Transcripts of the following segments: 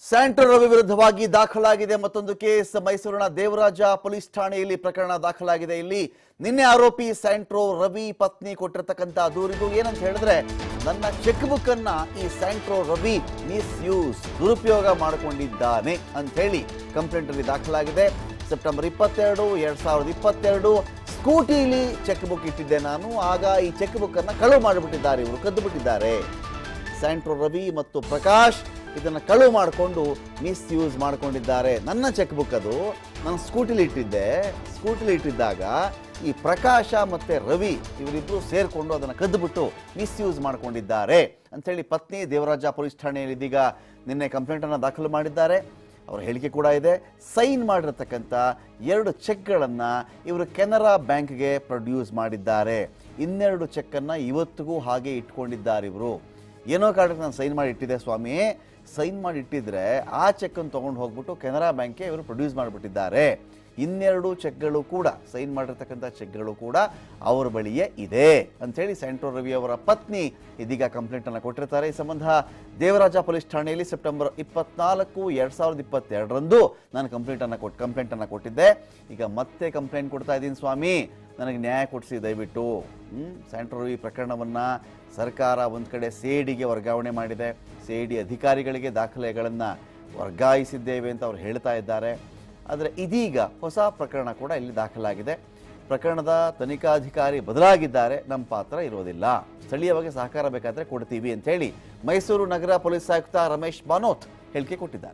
ಸ್ಯಾಂಟೋ ರವಿ ವಿರುದ್ಧವಾಗಿ ದಾಖಲಾಗಿದೆ ಮತ್ತೊಂದು ಕೇಸ್ ಮೈಸೂರಿನ ದೇವರಾಜ ಪೊಲೀಸ್ ಠಾಣೆಯಲ್ಲಿ ಪ್ರಕರಣ ದಾಖಲಾಗಿದೆ ಇಲ್ಲಿ ನಿನ್ನೆ ಆರೋಪಿ ಸ್ಯಾಂಟ್ರೋ ರವಿ ಪತ್ನಿ ಕೊಟ್ಟಿರ್ತಕ್ಕಂಥ ದೂರಿದು ಏನಂತ ಹೇಳಿದ್ರೆ ನನ್ನ ಚೆಕ್ ಬುಕ್ ಅನ್ನ ಈ ಸ್ಯಾಂಟ್ರೋ ರವಿ ಮಿಸ್ಯೂಸ್ ದುರುಪಯೋಗ ಮಾಡಿಕೊಂಡಿದ್ದಾನೆ ಅಂತ ಹೇಳಿ ಕಂಪ್ಲೇಂಟ್ ಅಲ್ಲಿ ದಾಖಲಾಗಿದೆ ಸೆಪ್ಟೆಂಬರ್ ಇಪ್ಪತ್ತೆರಡು ಎರಡ್ ಸಾವಿರದ ಇಪ್ಪತ್ತೆರಡು ಸ್ಕೂಟಿಲಿ ಚೆಕ್ ಬುಕ್ ಇಟ್ಟಿದ್ದೆ ನಾನು ಆಗ ಈ ಚೆಕ್ ಬುಕ್ ಅನ್ನ ಕಳುವು ಮಾಡಿಬಿಟ್ಟಿದ್ದಾರೆ ಇವರು ಕದ್ದು ಬಿಟ್ಟಿದ್ದಾರೆ ಸ್ಯಾಂಟ್ರೋ ರವಿ ಮತ್ತು ಪ್ರಕಾಶ್ ಇದನ್ನು ಕಳುವು ಮಾಡಿಕೊಂಡು ಮಿಸ್ಯೂಸ್ ಮಾಡ್ಕೊಂಡಿದ್ದಾರೆ ನನ್ನ ಚೆಕ್ ಬುಕ್ ಅದು ನಾನು ಸ್ಕೂಟಿಲಿ ಇಟ್ಟಿದ್ದೆ ಸ್ಕೂಟಿಲಿ ಇಟ್ಟಿದ್ದಾಗ ಈ ಪ್ರಕಾಶ ಮತ್ತು ರವಿ ಇವರಿಬ್ಬರು ಸೇರಿಕೊಂಡು ಅದನ್ನು ಕದ್ದುಬಿಟ್ಟು ಮಿಸ್ಯೂಸ್ ಮಾಡ್ಕೊಂಡಿದ್ದಾರೆ ಅಂಥೇಳಿ ಪತ್ನಿ ದೇವರಾಜ ಪೊಲೀಸ್ ಠಾಣೆಯಲ್ಲಿ ಇದೀಗ ನಿನ್ನೆ ಕಂಪ್ಲೇಂಟನ್ನು ದಾಖಲು ಮಾಡಿದ್ದಾರೆ ಅವರ ಹೇಳಿಕೆ ಕೂಡ ಇದೆ ಸೈನ್ ಮಾಡಿರತಕ್ಕಂಥ ಎರಡು ಚೆಕ್ಗಳನ್ನು ಇವರು ಕೆನರಾ ಬ್ಯಾಂಕ್ಗೆ ಪ್ರೊಡ್ಯೂಸ್ ಮಾಡಿದ್ದಾರೆ ಇನ್ನೆರಡು ಚೆಕ್ಕನ್ನು ಇವತ್ತಿಗೂ ಹಾಗೆ ಇಟ್ಕೊಂಡಿದ್ದಾರೆ ಇವರು ಏನೋ ಕಾರಣಕ್ಕೆ ನಾನು ಸೈನ್ ಮಾಡಿ ಇಟ್ಟಿದ್ದೆ ಸ್ವಾಮಿ ಸೈನ್ ಮಾಡಿ ಇಟ್ಟಿದ್ರೆ ಆ ಚೆಕ್ಕನ್ನು ತೊಗೊಂಡು ಹೋಗ್ಬಿಟ್ಟು ಕೆನರಾ ಬ್ಯಾಂಕ್ಗೆ ಇವರು ಪ್ರೊಡ್ಯೂಸ್ ಮಾಡಿಬಿಟ್ಟಿದ್ದಾರೆ ಇನ್ನೆರಡು ಚೆಕ್ಗಳು ಕೂಡ ಸೈನ್ ಮಾಡಿರ್ತಕ್ಕಂಥ ಚೆಕ್ಗಳು ಕೂಡ ಅವರ ಬಳಿಯೇ ಇದೆ ಅಂಥೇಳಿ ಸೆಂಟ್ರೋ ರವಿ ಅವರ ಪತ್ನಿ ಇದೀಗ ಕಂಪ್ಲೇಂಟನ್ನು ಕೊಟ್ಟಿರ್ತಾರೆ ಈ ಸಂಬಂಧ ದೇವರಾಜ ಪೊಲೀಸ್ ಠಾಣೆಯಲ್ಲಿ ಸೆಪ್ಟೆಂಬರ್ ಇಪ್ಪತ್ನಾಲ್ಕು ಎರಡು ಸಾವಿರದ ಇಪ್ಪತ್ತೆರಡರಂದು ನಾನು ಕಂಪ್ಲೇಂಟನ್ನು ಕೊಟ್ಟು ಕಂಪ್ಲೇಂಟನ್ನು ಕೊಟ್ಟಿದ್ದೆ ಈಗ ಮತ್ತೆ ಕಂಪ್ಲೇಂಟ್ ಕೊಡ್ತಾ ಇದ್ದೀನಿ ಸ್ವಾಮಿ ನನಗೆ ನ್ಯಾಯ ಕೊಡಿಸಿ ದಯವಿಟ್ಟು ಸೆಂಟ್ರೋ ರವಿ ಪ್ರಕರಣವನ್ನು ಸರ್ಕಾರ ಒಂದು ಕಡೆ ಸೇಡಿಗೆ ವರ್ಗಾವಣೆ ಮಾಡಿದೆ ಸೇಡಿ ಅಧಿಕಾರಿಗಳಿಗೆ ದಾಖಲೆಗಳನ್ನು ವರ್ಗಾಯಿಸಿದ್ದೇವೆ ಅಂತ ಅವ್ರು ಹೇಳ್ತಾ ಇದ್ದಾರೆ ಆದರೆ ಇದೀಗ ಹೊಸ ಪ್ರಕರಣ ಕೂಡ ಇಲ್ಲಿ ದಾಖಲಾಗಿದೆ ಪ್ರಕರಣದ ತನಿಖಾಧಿಕಾರಿ ಬದಲಾಗಿದ್ದಾರೆ ನಮ್ಮ ಪಾತ್ರ ಇರೋದಿಲ್ಲ ಸ್ಥಳೀಯವಾಗಿ ಸಹಕಾರ ಬೇಕಾದರೆ ಕೊಡ್ತೀವಿ ಅಂತ ಹೇಳಿ ಮೈಸೂರು ನಗರ ಪೊಲೀಸ್ ಆಯುಕ್ತ ರಮೇಶ್ ಬಾನೋತ್ ಹೇಳಿಕೆ ಕೊಟ್ಟಿದ್ದಾರೆ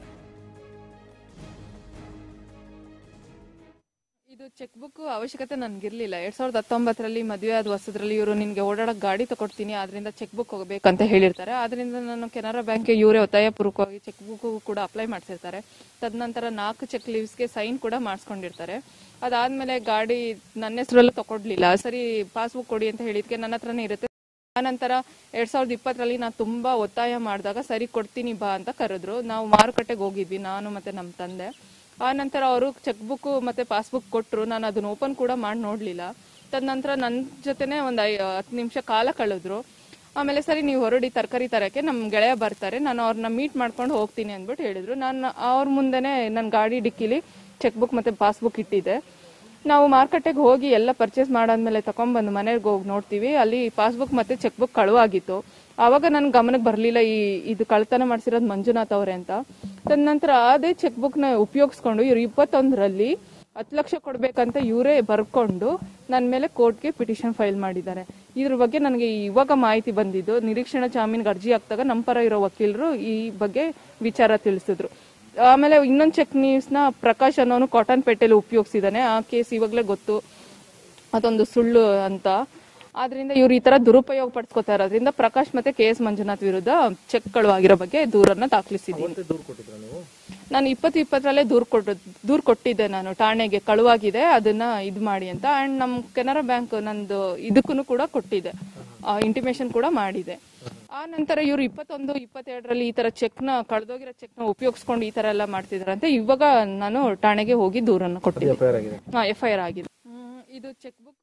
ಇದು ಚೆಕ್ ಬುಕ್ ಅವಶ್ಯಕತೆ ನನ್ಗಿರ್ಲಿಲ್ಲ ಎರಡ್ ಸಾವಿರದ ಹತ್ತೊಂಬತ್ತರಲ್ಲಿ ಮದುವೆ ಆದ ವರ್ಷದಲ್ಲಿ ಇವರು ನಿನ್ಗೆ ಓಡಾಡಕ್ ಗಾಡಿ ತಗೊಡ್ತೀನಿ ಅದರಿಂದ ಚೆಕ್ ಬುಕ್ ಹೋಗ್ಬೇಕಂತ ಹೇಳಿರ್ತಾರೆ ಅದರಿಂದ ನಾನು ಕೆನರಾ ಬ್ಯಾಂಕ್ಗೆ ಇವರೇ ಒತ್ತಾಯ ಪೂರ್ವಕವಾಗಿ ಚೆಕ್ ಬುಕ್ ಕೂಡ ಅಪ್ಲೈ ಮಾಡ್ಸಿರ್ತಾರೆ ತದನಂತರ ನಾಲ್ಕು ಚೆಕ್ ಲೀವ್ಸ್ಗೆ ಸೈನ್ ಕೂಡ ಮಾಡಿಸ್ಕೊಂಡಿರ್ತಾರೆ ಅದಾದ್ಮೇಲೆ ಗಾಡಿ ನನ್ನ ಹೆಸರಲ್ಲೂ ತಗೊಡ್ಲಿಲ್ಲ ಸರಿ ಪಾಸ್ಬುಕ್ ಕೊಡಿ ಅಂತ ಹೇಳಿದ್ಕೆ ನನ್ನ ಹತ್ರನೇ ಇರುತ್ತೆ ಆನಂತರ ಎರಡ್ ಸಾವಿರದ ಇಪ್ಪತ್ತರಲ್ಲಿ ನಾನು ತುಂಬಾ ಒತ್ತಾಯ ಮಾಡಿದಾಗ ಸರಿ ಕೊಡ್ತೀನಿ ಬಾ ಅಂತ ಕರೆದ್ರು ನಾವು ಮಾರುಕಟ್ಟೆಗೆ ಹೋಗಿದ್ವಿ ನಾನು ಮತ್ತೆ ನಮ್ಮ ತಂದೆ ಆ ನಂತರ ಅವರು ಚೆಕ್ ಬುಕ್ ಮತ್ತೆ ಪಾಸ್ಬುಕ್ ಕೊಟ್ಟರು ನಾನು ಅದನ್ನ ಓಪನ್ ಕೂಡ ಮಾಡಿ ನೋಡ್ಲಿಲ್ಲ ತದನಂತರ ನನ್ನ ಜೊತೆನೆ ಒಂದು ಹತ್ತು ನಿಮಿಷ ಕಾಲ ಕಳೆದ್ರು ಆಮೇಲೆ ಸರಿ ನೀವು ಹೊರಡಿ ತರಕಾರಿ ತರಕ್ಕೆ ನಮ್ಮ ಗೆಳೆಯ ಬರ್ತಾರೆ ನಾನು ಅವ್ರನ್ನ ಮೀಟ್ ಮಾಡ್ಕೊಂಡು ಹೋಗ್ತೀನಿ ಅಂದ್ಬಿಟ್ಟು ಹೇಳಿದ್ರು ನಾನು ಅವ್ರ ಮುಂದೆನೆ ನನ್ನ ಗಾಡಿ ಡಿಕ್ಕಿಲಿ ಚೆಕ್ ಬುಕ್ ಮತ್ತೆ ಪಾಸ್ಬುಕ್ ಇಟ್ಟಿದ್ದೆ ನಾವು ಮಾರ್ಕೆಟಿಗೆ ಹೋಗಿ ಎಲ್ಲ ಪರ್ಚೇಸ್ ಮಾಡಾದ್ಮೇಲೆ ತಗೊಂಡ್ಬಂದು ಮನೆಗೆ ಹೋಗಿ ನೋಡ್ತೀವಿ ಅಲ್ಲಿ ಪಾಸ್ಬುಕ್ ಮತ್ತೆ ಚೆಕ್ ಬುಕ್ ಕಳುವಾಗಿತ್ತು ಆವಾಗ ನನ್ ಗಮನಕ್ಕೆ ಬರಲಿಲ್ಲ ಈ ಇದು ಕಳ್ತನ ಮಾಡಿಸಿರೋದು ಮಂಜುನಾಥ್ ಅವರೇ ಅಂತ ತದನಂತರ ಅದೇ ಚೆಕ್ ಬುಕ್ ನ ಉಪಯೋಗಿಸ್ಕೊಂಡು ಇವ್ರು ಇಪ್ಪತ್ತೊಂದರಲ್ಲಿ ಹತ್ತು ಲಕ್ಷ ಕೊಡ್ಬೇಕಂತ ಇವರೇ ಬರ್ಕೊಂಡು ನನ್ನ ಮೇಲೆ ಕೋರ್ಟ್ಗೆ ಪಿಟಿಷನ್ ಫೈಲ್ ಮಾಡಿದ್ದಾರೆ ಇದ್ರ ಬಗ್ಗೆ ನನಗೆ ಇವಾಗ ಮಾಹಿತಿ ಬಂದಿದ್ದು ನಿರೀಕ್ಷಣಾ ಜಾಮೀನ್ಗೆ ಅರ್ಜಿ ಹಾಕ್ದಾಗ ನಮ್ಮ ಪರ ಇರೋ ವಕೀಲರು ಈ ಬಗ್ಗೆ ವಿಚಾರ ತಿಳಿಸಿದ್ರು ಆಮೇಲೆ ಇನ್ನೊಂದು ಚೆಕ್ ನ್ಯೂಸ್ ನ ಪ್ರಕಾಶ್ ಅನ್ನೋನು ಕಾಟನ್ ಪೇಟೆಲಿ ಉಪಯೋಗಿಸಿದಾನೆ ಆ ಕೇಸ್ ಇವಾಗಲೇ ಗೊತ್ತು ಅದೊಂದು ಸುಳ್ಳು ಅಂತ ಆದ್ರಿಂದ ಇವ್ರು ಈ ತರ ದುರುಪಯೋಗ ಪಡಿಸ್ಕೊತಾ ಇರೋದ್ರಿಂದ ಪ್ರಕಾಶ್ ಮತ್ತೆ ಕೆ ಎಸ್ ಮಂಜುನಾಥ್ ವಿರುದ್ಧ ಚೆಕ್ಗಳು ಆಗಿರೋ ಬಗ್ಗೆ ದೂರನ್ನ ದಾಖಲಿಸಿದ್ದೀನಿ ನಾನು ಇಪ್ಪತ್ತು ಇಪ್ಪತ್ತರಲ್ಲೇ ದೂರ್ ಕೊಟ್ಟು ದೂರ್ ಕೊಟ್ಟಿದ್ದೆ ನಾನು ಠಾಣೆಗೆ ಕಳುವಾಗಿದೆ ಅದನ್ನ ಇದು ಮಾಡಿ ಅಂತ ಅಂಡ್ ನಮ್ ಕೆನರಾ ಬ್ಯಾಂಕ್ ನಂದು ಇದಕ್ಕೂ ಕೂಡ ಕೊಟ್ಟಿದೆ ಇಂಟಿಮೇಶನ್ ಕೂಡ ಮಾಡಿದೆ ಆ ನಂತರ ಇವರು ಇಪ್ಪತ್ತೊಂದು ಇಪ್ಪತ್ತೆರಡರಲ್ಲಿ ಈ ತರ ಚೆಕ್ ನ ಕಳೆದೋಗಿರೋ ಚೆಕ್ ನ ಉಪಯೋಗಿಸ್ಕೊಂಡು ಈ ತರ ಎಲ್ಲ ಮಾಡ್ತಿದಾರೆ ಅಂತ ಇವಾಗ ನಾನು ಠಾಣೆಗೆ ಹೋಗಿ ದೂರನ್ನು ಕೊಟ್ಟಿದ್ದೆ ಹಾ ಎಫ್ ಐ ಆರ್ ಆಗಿದೆ ಹ್ಮ್, ಇದು ಚೆಕ್ ಬುಕ್